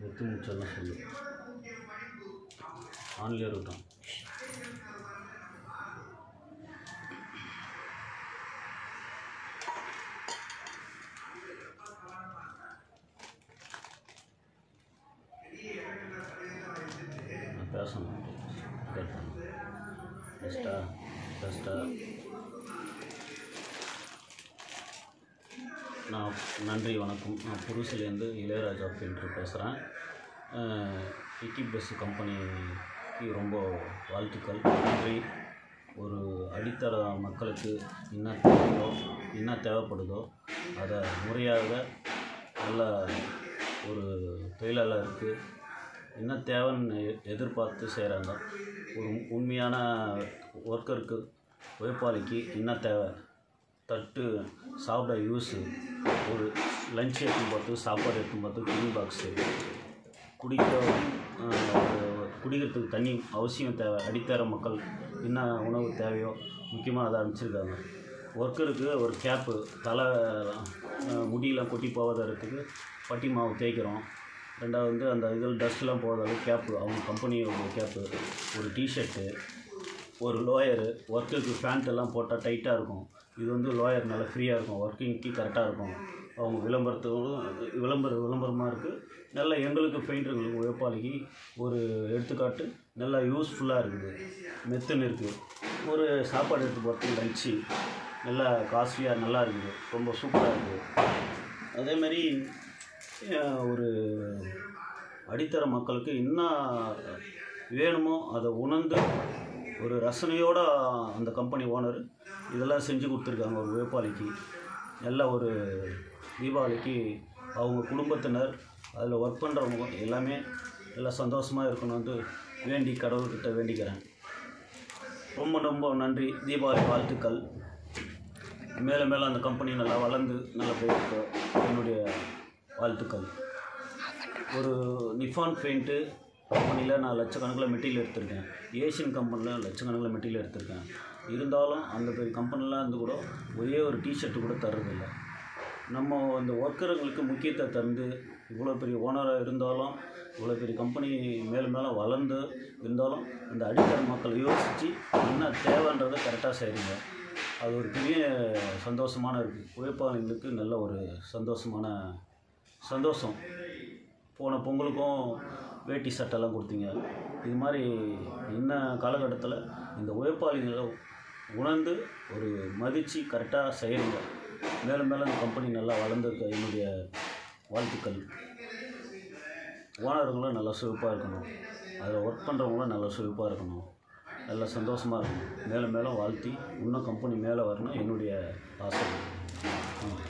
ஒத்து முடிச்செல்லாம் சொல்லு ஆன்லேயே இருக்கட்டும் நான் பேசணும் கேட்டேன் பெஸ்ட்டா பெஸ்ட்டா நான் நன்றி வணக்கம் நான் புதுசுலேருந்து இளையராஜா பெயிண்டர் பேசுகிறேன் இக்கி பஸ் கம்பெனிக்கு ரொம்ப வாழ்த்துக்கள் நன்றி ஒரு அடித்தர மக்களுக்கு என்ன தேவையோ என்ன தேவைப்படுதோ அதை முறையாக நல்ல ஒரு தொழிலாளருக்கு என்ன தேவைன்னு எ- எதிர்பார்த்து செய்கிறாங்க ஒரு உண்மையான ஒர்க்கருக்கு உழைப்பாளிக்கு என்ன தேவை தட்டு சாப்பிட யூஸு ஒரு லஞ்ச் எடுத்துன்னு பார்த்து சாப்பாடு எடுத்துன்னு பார்த்து டிஃபன் பாக்ஸு குடிக்க ஆஹ், ஒரு குடிக்கிறதுக்கு தண்ணி அவசியம் தேவை அடித்தர மக்கள் என்ன உணவு தேவையோ முக்கியமாக அதை அனுப்பிச்சிருக்காங்க ஒர்க்கருக்கு ஒரு கேப்பு தலை ஆஹ், முடியெல்லாம் கொட்டி போவதற்கு பட்டி மாவு தேய்க்கிறோம் ரெண்டாவது வந்து அந்த இதில் டஸ்ட்லாம் போகாத கேப்பு அவங்க கம்பெனியோட கேப்பு ஒரு டிஷர்ட்டு ஒரு லோயரு ஒர்க்குக்கு பேண்ட் எல்லாம் போட்டால் டைட்டாக இருக்கும் இது வந்து லோயர் நல்லா ஃப்ரீயாக இருக்கும் ஒர்க்கிங்க்கு கரெக்டாக இருக்கும் அவங்க விளம்பரத்துக்கும் விளம்பர விளம்பரமாக இருக்குது நல்லா எங்களுக்கு பெயிண்டர்களுக்கு உழைப்பாளிக்கு ஒரு எடுத்துக்காட்டு நல்லா யூஸ்ஃபுல்லாக இருக்குது மெத்துன்னு இருக்குது ஒரு சாப்பாடு எடுத்து போகிறதுக்கு லஞ்சு நல்லா காஸ்ட்லியாக நல்லா இருக்குது ரொம்ப சூப்பராக இருக்குது அதேமாதிரி அஹ், ஒரு அடித்தர மக்களுக்கு என்ன வேணுமோ அதை உணர்ந்து ஒரு ரசனையோட அந்த கம்பெனி ஓனர் இதெல்லாம் செஞ்சு கொடுத்துருக்காங்க ஒரு உழைப்பாளிக்கு நல்ல ஒரு தீபாவளிக்கு அவங்க குடும்பத்தினர் அதில் ஒர்க் பண்ணுறவங்க எல்லாமே எல்லாம் சந்தோஷமாக இருக்கணும்னு வேண்டி கடவுள்கிட்ட வேண்டிக்கிறேன் ரொம்ப ரொம்ப நன்றி தீபாவளி வாழ்த்துக்கள் மேலே மேலே அந்த கம்பெனி நல்லா வளர்ந்து நல்லா போயிருக்கு என்னுடைய வாழ்த்துக்கள் ஒரு நிஃபான் பெயிண்ட்டு கம்பெனியில் நான் லட்சக்கணக்கில் மெட்டீரியல் எடுத்திருக்கேன் ஏஷியன் கம்பெனியில் லட்சக்கணக்கில் மெட்டீரியல் எடுத்திருக்கேன் இருந்தாலும் அந்த பெரிய கம்பெனிலாம் இருந்து கூட ஒரே ஒரு டிஷர்ட்டு கூட தர்றதில்ல நம்ம இந்த ஒர்க்கருங்களுக்கு முக்கியத்தை தந்து இவ்வளோ பெரிய ஓனராக இருந்தாலும் இவ்வளோ பெரிய கம்பெனி மேலும் மேலும் வளர்ந்து இருந்தாலும் இந்த அடித்தர மக்கள் யோசித்து என்ன தேவைன்றதை கரெக்டாக செய்கிறீங்க அது ஒரு பெரிய சந்தோஷமான இருக்குது உழைப்பாளிகளுக்கு நல்ல ஒரு சந்தோஷமான சந்தோஷம் போன பொங்கலுக்கும் வேட்டி சட்டைலாம் கொடுத்தீங்க இது மாதிரி இன்ன காலகட்டத்தில் இந்த உழைப்பாளிகளை உணர்ந்து ஒரு மதித்து கரெக்டாக செய்கிறீங்க மேலும் மேலும் இந்த கம்பெனி நல்லா வளர்ந்துருக்க என்னுடைய வாழ்த்துக்கள் ஓனருங்களும் நல்லா சுறுப்பாக இருக்கணும் அதில் ஒர்க் பண்ணுறவங்களும் நல்லா சுறுப்பாக இருக்கணும் நல்லா சந்தோஷமாக இருக்கணும் மேலும் மேலும் வாழ்த்தி இன்னும் கம்பெனி மேலே வரணும் என்னுடைய ஆசை ஆ